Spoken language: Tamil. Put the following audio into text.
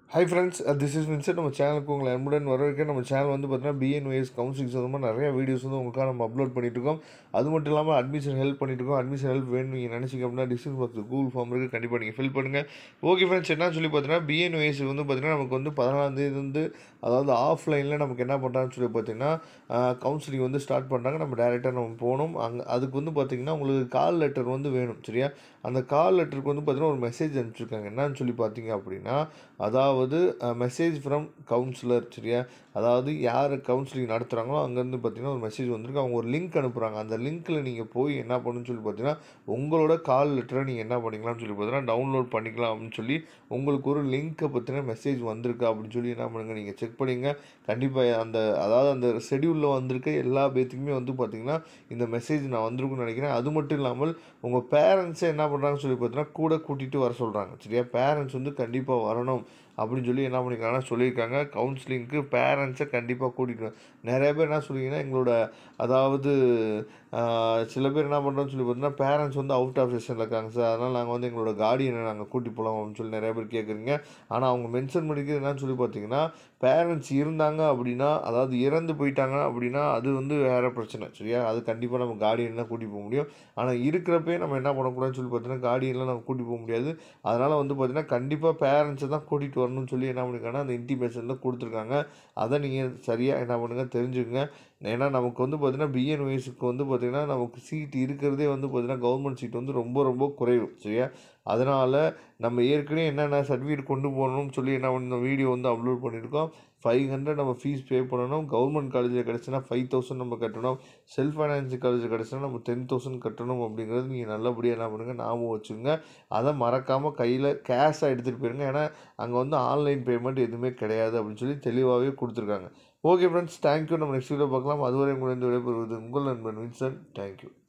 high friends this is Vincent நம்ம சேனலுக்கு உங்களை அன்புடன் வரவேற்க நம்ம சேனல் வந்து பார்த்தீங்கன்னா பிஎன்ஒஎஸ் கவுன்சிலிங் சம்மந்தமாக நிறைய வீடியோஸ் வந்து உங்களுக்காக நம்ம அப்லோட் பண்ணிட்டு இருக்கோம் அது மட்டும் இல்லாமல் அட்மிஷன் ஹெல்ப் பண்ணிட்டு இருக்கோம் அட்மிஷன் ஹெல்ப் வேணும் நீங்கள் நினச்சிங்க அப்படின்னா டிஸ்கிரிப்ஷன் பாக்ஸ் கூகுள் ஃபார்ம் இருக்குது கண்டிப்பாக நீங்கள் ஃபில் பண்ணுங்கள் ஓகே ஃப்ரெண்ட்ஸ் என்ன சொல்லி பார்த்தீங்கன்னா பிஎன்ஒஎஸ் வந்து பார்த்தீங்கன்னா நமக்கு வந்து பதினாலாம் தேதி வந்து அதாவது ஆஃப்லைனில் நமக்கு என்ன பண்ணுறாங்கன்னு சொல்லி பார்த்தீங்கன்னா கவுன்சிலிங் வந்து ஸ்டார்ட் பண்ணுறாங்க நம்ம டேரெக்டாக நம்ம போகணும் அங்கே அதுக்கு வந்து பார்த்திங்கன்னா உங்களுக்கு கால் லெட்டர் வந்து வேணும் சரியா அந்த கால் லெட்டருக்கு வந்து பார்த்திங்கன்னா ஒரு மெசேஜ் அனுப்பிச்சிருக்காங்க என்னன்னு சொல்லி பார்த்தீங்க அப்படின்னா அதாவது மெசேஜ் ஃப்ரம் கவுன்சிலர் சரியா அதாவது யார் கவுன்சிலிங் நடத்துகிறாங்களோ அங்கேருந்து பார்த்தீங்கன்னா ஒரு மெசேஜ் வந்திருக்கு அவங்க ஒரு லிங்க் அனுப்புகிறாங்க அந்த லிங்க்கில் நீங்கள் போய் என்ன பண்ணணும்னு சொல்லி பார்த்தீங்கன்னா உங்களோட கால் லெட்டரை நீங்கள் என்ன பண்ணிக்கலாம்னு சொல்லி பார்த்தீங்கன்னா டவுன்லோட் பண்ணிக்கலாம் அப்படின்னு சொல்லி உங்களுக்கு ஒரு லிங்க்கை பற்றின மெசேஜ் வந்திருக்கு அப்படின்னு சொல்லி என்ன பண்ணுங்கள் நீங்கள் செக் பண்ணிங்க கண்டிப்பாக அந்த அதாவது அந்த ஷெடியூலில் வந்திருக்க எல்லா பேத்துக்குமே வந்து பார்த்திங்கன்னா இந்த மெசேஜ் நான் வந்திருக்குன்னு நினைக்கிறேன் அது மட்டும் இல்லாமல் உங்கள் பேரண்ட்ஸை என்ன பண்ணுறாங்கன்னு சொல்லி பார்த்தீங்கன்னா கூட கூட்டிகிட்டு வர சொல்கிறாங்க சரியா பேரண்ட்ஸ் வந்து கண்டிப்பாக வரணும் அப்படின்னு சொல்லி என்ன பண்ணியிருக்காங்கன்னா சொல்லியிருக்காங்க கவுன்சிலிங்க்கு பேரண்ட்ஸை கண்டிப்பாக கூட்டிகிட்டு நிறைய பேர் என்ன சொல்லிங்கன்னா எங்களோட அதாவது சில பேர் என்ன பண்ணுறோன்னு சொல்லி பார்த்தீங்கன்னா பேரண்ட்ஸ் வந்து அவுட் ஆஃப் செஷனில் இருக்காங்க சார் அதனால் நாங்கள் வந்து எங்களோட கார்டியனை நாங்கள் கூட்டி போகலாம் அப்படின்னு சொல்லி நிறைய பேர் கேட்குறீங்க ஆனால் அவங்க மென்ஷன் பண்ணிக்கிறது என்னன்னு சொல்லி பார்த்தீங்கன்னா பேரண்ட்ஸ் இருந்தாங்க அப்படின்னா அதாவது இறந்து போயிட்டாங்க அப்படின்னா அது வந்து வேறு பிரச்சனை சரியா அது கண்டிப்பாக நம்ம கார்டியன் தான் கூட்டி போக முடியும் ஆனால் இருக்கிறப்பே நம்ம என்ன பண்ணக்கூடாதுன்னு சொல்லி பார்த்தீங்கன்னா கார்டியன்லாம் நம்ம கூட்டி போக முடியாது அதனால் வந்து பார்த்திங்கன்னா கண்டிப்பாக பேரண்ட்ஸை தான் கூட்டிகிட்டு வரணும்னு சொல்லி என்ன பண்ணிருக்காங்கன்னா அந்த இன்டிமேஷனில் கொடுத்துருக்காங்க அதை நீங்கள் சரியாக என்ன பண்ணுங்கள் தெரிஞ்சுக்கங்க ஏன்னா நமக்கு வந்து பார்த்திங்கன்னா பிஎன்ஒய்ஸுக்கு வந்து பார்த்திங்கன்னா நமக்கு சீட் இருக்கிறதே வந்து பார்த்திங்கன்னா கவர்மெண்ட் சீட் வந்து ரொம்ப ரொம்ப குறைவு சரியா அதனால் நம்ம ஏற்கனவே என்னென்ன சர்டிஃபிகேட் கொண்டு போகணும்னு சொல்லி என்ன பண்ண வீடியோ வந்து அப்லோட் பண்ணியிருக்கோம் ஃபைவ் ஹண்ட்ரட் நம்ம ஃபீஸ் பே பண்ணணும் கவர்மெண்ட் காலேஜில் கிடச்சுன்னா ஃபைவ் தௌசண்ட் நம்ம கட்டணும் செல்ஃப் ஃபைனான்ஸ் காலேஜில் கிடச்சுன்னா நம்ம டென் தௌசண்ட் கட்டணும் அப்படிங்கிறது நீங்கள் நல்லபடியாக என்ன பண்ணுங்கள் ஞாபகம் வச்சுங்க அதை மறக்காமல் கையில் கேஷாக எடுத்துகிட்டு போயிருங்க ஏன்னா அங்கே வந்து ஆன்லைன் பேமெண்ட் எதுவுமே கிடையாது அப்படின்னு சொல்லி தெளிவாகவே கொடுத்துருக்காங்க ஓகே ஃப்ரெண்ட்ஸ் தேங்க்யூ நம்ம நெக்ஸ்ட் வீடியோ பார்க்கலாம் அதுவரை உங்களை விடைபெறுவது உங்கள் நண்பன் வின்சன் தேங்க்யூ